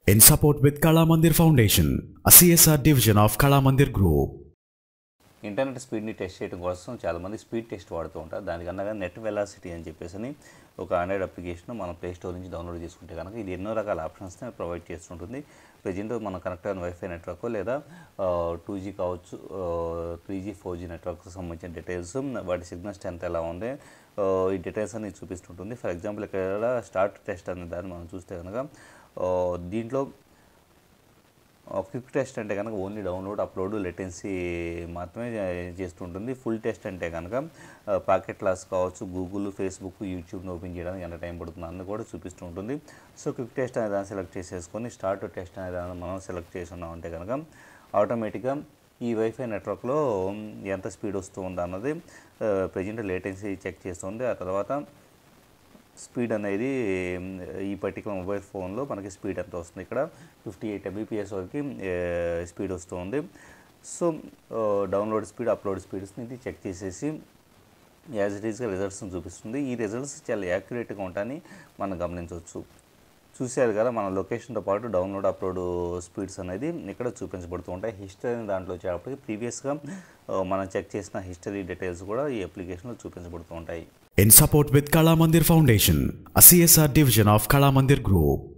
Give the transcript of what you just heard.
in support with Kala Mandir Foundation, a CSR division of Kala Mandir Group. Internet స్పీడ్ని test చేయడం కోసం చాలామంది speed test వాడుతూ ఉంటారు దానికన్నా నెట్ వెలాసిటీ అని చెప్పేసి అని ఒక ఆండ్రాయిడ్ అప్లికేషన్ మనం ప్లే స్టోర్ నుంచి డౌన్లోడ్ చేసుకుంటే కనుక ఇది ఎన్నో రకాల ఆప్షన్స్ని ప్రొవైడ్ చేస్తుంటుంది ప్రజెంట్ మనం కనెక్ట్ అయిన వైఫై నెట్వర్క్ లేదా టూ జీ కావచ్చు త్రీ జీ ఫోర్ జీ నెట్వర్క్కి సంబంధించిన డీటెయిల్స్ వాటి సిగ్నల్ స్ట్రెంత్ ఎలా ఉంది ఆ, ఈ డీటెయిల్స్ అన్ని చూపిస్తుంటుంది ఫర్ ఎగ్జాంపుల్ ఇక్కడ స్టార్ట్ టెస్ట్ అనే దాన్ని మనం చూస్తే కనుక ఆ, దీంట్లో క్విక్ టెస్ట్ అంటే కనుక ఓన్లీ డౌన్లోడ్ అప్లోడ్ లెటెన్సీ మాత్రమే చే- చేస్తుంటుంది ఫుల్ టెస్ట్ అంటే కనుక పాకెట్ లాస్ కావచ్చు గూగుల్ ఫేస్బుక్ యూట్యూబ్ని ఓపెన్ చేయడానికి ఎంత టైం పడుతుంది అన్న కూడా చూపిస్తూ ఉంటుంది సో క్విక్ టెస్ట్ అనే దాన్ని సెలెక్ట్ చేసేసుకొని స్టార్ట్ టెస్ట్ అనే దాన్ని మనం సెలెక్ట్ చేసి ఉన్నామంటే కనుక ఆటోమేటిక్గా ఈ వైఫై నెట్వర్క్లో ఎంత స్పీడ్ వస్తుంది అన్నది ప్రజెంట్ లేటెన్సీ చెక్ చేస్తుంది ఆ తర్వాత స్పీడ్ అనేది మ్, ఈ పర్టికులర్ మొబైల్ ఫోన్లో మనకి స్పీడ్ ఎంత వస్తుంది ఇక్కడ ఫిఫ్టీ ఎయిట్ ఎంబీపీఎస్ వరకు స్పీడ్ వస్తుంది సో డౌన్లోడ్ స్పీడ్ అప్లోడ్ స్పీడ్స్ని ఇది చెక్ చేసేసి యాజ్ ఇట్ ఈస్గా రిజల్ట్స్ని చూపిస్తుంది ఈ రిజల్ట్స్ చాలా యాక్యురేట్గా ఉంటాయని మనం గమనించవచ్చు చూశారు కదా మన లొకేషన్తో పాటు డౌన్లోడ్ అప్లోడ్ స్పీడ్స్ అనేది ఇక్కడ చూపించబడుతూ ఉంటాయి హిస్టరీ దాంట్లో వచ్చేటప్పటికి ప్రీవియస్గా మనం చెక్ చేసిన హిస్టరీ డీటెయిల్స్ కూడా ఈ అప్లికేషన్లో చూపించబడుతూ ఉంటాయి In support with Kala Mandir Foundation, a CSR division of Kala Mandir Group.